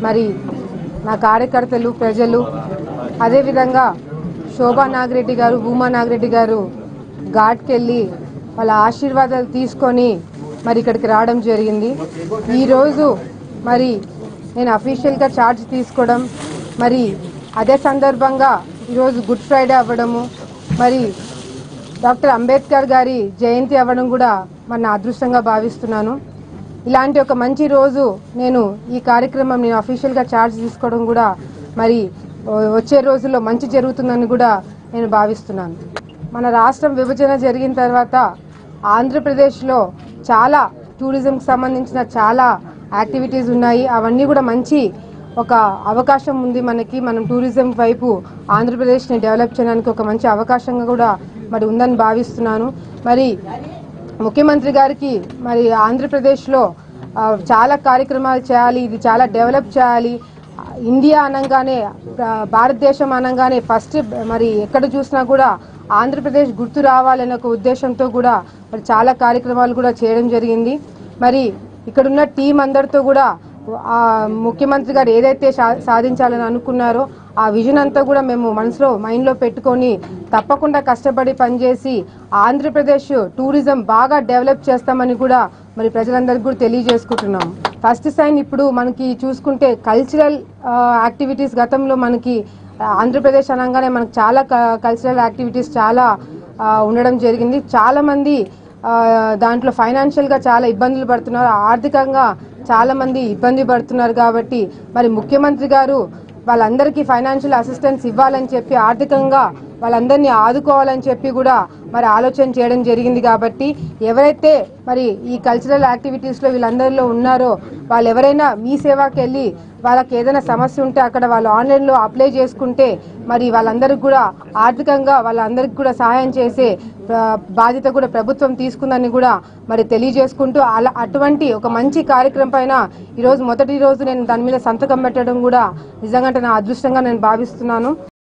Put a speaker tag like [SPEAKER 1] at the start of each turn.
[SPEAKER 1] మరి నా కార్యకర్తలు ప్రజలు అదేవిధంగా శోభా నాగిరెడ్డి గారు భూమా నాగిరెడ్డి గారు ఘాట్కెళ్ళి వాళ్ళ ఆశీర్వాదాలు తీసుకొని మరి ఇక్కడికి రావడం జరిగింది ఈరోజు మరి నేను అఫీషియల్గా ఛార్జ్ తీసుకోవడం మరి అదే సందర్భంగా ఈరోజు గుడ్ ఫ్రైడే అవ్వడము మరి డాక్టర్ అంబేద్కర్ గారి జయంతి అవ్వడం కూడా మన అదృష్టంగా భావిస్తున్నాను ఇలాంటి ఒక మంచి రోజు నేను ఈ కార్యక్రమం నేను అఫీషియల్గా ఛార్జ్ తీసుకోవడం కూడా మరి వ- వచ్చే రోజుల్లో మంచి జరుగుతుందని కూడా నేను భావిస్తున్నాను మన రాష్ట్రం విభజన జరిగిన తర్వాత ఆంధ్రప్రదేశ్లో చాలా టూరిజంకి సంబంధించిన చాలా యాక్టివిటీస్ ఉన్నాయి అవన్నీ కూడా మంచి ఒక అవకాశం ఉంది మనకి మనం టూరిజం వైపు ఆంధ్రప్రదేశ్ని డెవలప్ చేయడానికి ఒక మంచి అవకాశంగా కూడా మరి ఉందని భావిస్తున్నాను మరి ముఖ్యమంత్రి గారికి మరి ఆంధ్రప్రదేశ్లో ఆ, చాలా కార్యక్రమాలు చేయాలి ఇది చాలా డెవలప్ చేయాలి ఆ, ఇండియా అనగానే ఆ, భారతదేశం అనగానే ఫస్ట్ మరి ఎక్కడ చూసినా కూడా ఆంధ్రప్రదేశ్ గుర్తు రావాలనే ఒక ఉద్దేశంతో కూడా మరి చాలా కార్యక్రమాలు కూడా చేయడం జరిగింది మరి ఇక్కడున్న టీం అందరితో కూడా ఆ ముఖ్యమంత్రి గారు ఏదైతే సా- సాధించాలని అనుకున్నారో ఆ విజన్ అంతా కూడా మేము మనసులో మైండ్లో పెట్టుకొని తప్పకుండా కష్టపడి పనిచేసి ఆంధ్రప్రదేశ్ టూరిజం బాగా డెవలప్ చేస్తామని కూడా మరి ప్రజలందరికీ కూడా తెలియజేసుకుంటున్నాం ఫస్ట్ సైన్ ఇప్పుడు మనకి చూసుకుంటే కల్చరల్ యాక్టివిటీస్ గతంలో మనకి ఆ, ఆంధ్రప్రదేశ్ అనగానే మనకు చాలా కల్చరల్ యాక్టివిటీస్ చాలా ఆ, ఉండడం జరిగింది చాలా మంది ఆ, దాంట్లో ఫైనాన్షియల్గా చాలా ఇబ్బందులు పడుతున్నారు ఆర్థికంగా చాలా మంది ఇబ్బంది పడుతున్నారు కాబట్టి మరి ముఖ్యమంత్రి గారు వాళ్ళందరికీ ఫైనాన్షియల్ అసిస్టెన్స్ ఇవ్వాలని చెప్పి ఆర్థికంగా వాళ్ళందరినీ ఆదుకోవాలని చెప్పి కూడా మరి ఆలోచన చేయడం జరిగింది కాబట్టి ఎవరైతే మరి ఈ కల్చరల్ యాక్టివిటీస్లో వీళ్ళందరిలో ఉన్నారో వాళ్ళు ఎవరైనా మీ సేవాకి వెళ్ళి వాళ్ళకి ఏదైనా సమస్య ఉంటే అక్కడ వాళ్ళు ఆన్లైన్లో అప్లై చేసుకుంటే మరి వాళ్ళందరికీ కూడా ఆర్థికంగా వాళ్ళందరికీ కూడా సహాయం చేసే ఆ, బాధ్యత కూడా ప్రభుత్వం తీసుకుందని కూడా మరి తెలియజేసుకుంటూ అలా అటువంటి ఒక మంచి కార్యక్రమం పైన ఈరోజు మొదటి రోజు నేను దాని మీద సంతకం పెట్టడం కూడా నిజంగా నా అదృష్టంగా నేను భావిస్తున్నాను